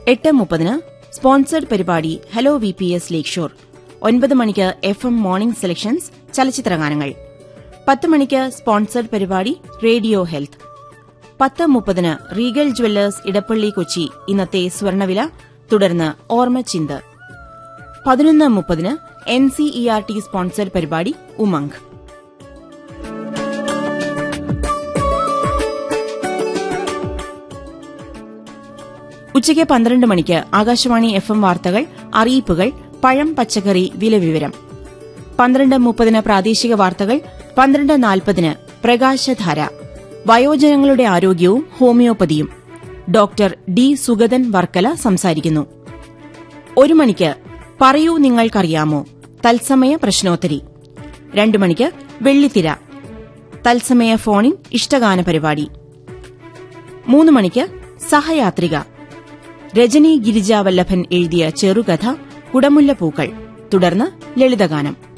എട്ട് മുപ്പതിന് സ്പോൺസർഡ് പരിപാടി hello V P S lakeshore ഒൻപത് മണിക്ക് എഫ് എം മോർണിംഗ് സെലക്ഷൻസ് ചലച്ചിത്രഗാനങ്ങൾ പത്ത് മണിക്ക് സ്പോൺസർഡ് പരിപാടി റേഡിയോ ഹെൽത്ത് പത്ത് മുപ്പതിന് റീഗൽ ജ്വല്ലേഴ്സ് ഇടപ്പള്ളി കൊച്ചി ഇന്നത്തെ സ്വർണവില തുടർന്ന് ഓർമ്മച്ചിന്ത് പതിനൊന്ന് മുപ്പതിന് N C E R T sponsored പരിപാടി ഉമംഗ് ഉച്ചയ്ക്ക് പന്ത്രണ്ട് മണിക്ക് ആകാശവാണി എഫ് എം വാർത്തകൾ അറിയിപ്പുകൾ പഴം പച്ചക്കറി വില വിവരം പന്ത്രണ്ട് മുപ്പതിന് പ്രാദേശിക വാർത്തകൾ പന്ത്രണ്ട് നാൽപ്പതിന് പ്രകാശധാര വയോജനങ്ങളുടെ ആരോഗ്യവും ഹോമിയോപ്പതിയും ഡോക്ടർ ഡി സുഗതൻ വർക്കല സംസാരിക്കുന്നു ഒരു മണിക്ക് പറയൂ നിങ്ങൾക്കറിയാമോ തത്സമയ പ്രശ്നോത്തരി രണ്ടു മണിക്ക് വെള്ളിത്തിര തത്സമയ ഫോണിൻ ഇഷ്ടഗാന പരിപാടി മൂന്ന് മണിക്ക് സഹയാത്രിക രജനി ഗിരിജാവല്ലഭൻ എഴുതിയ ചെറുകഥ കുടമുല്ല പൂക്കൾ തുടർന്ന് ലളിതഗാനം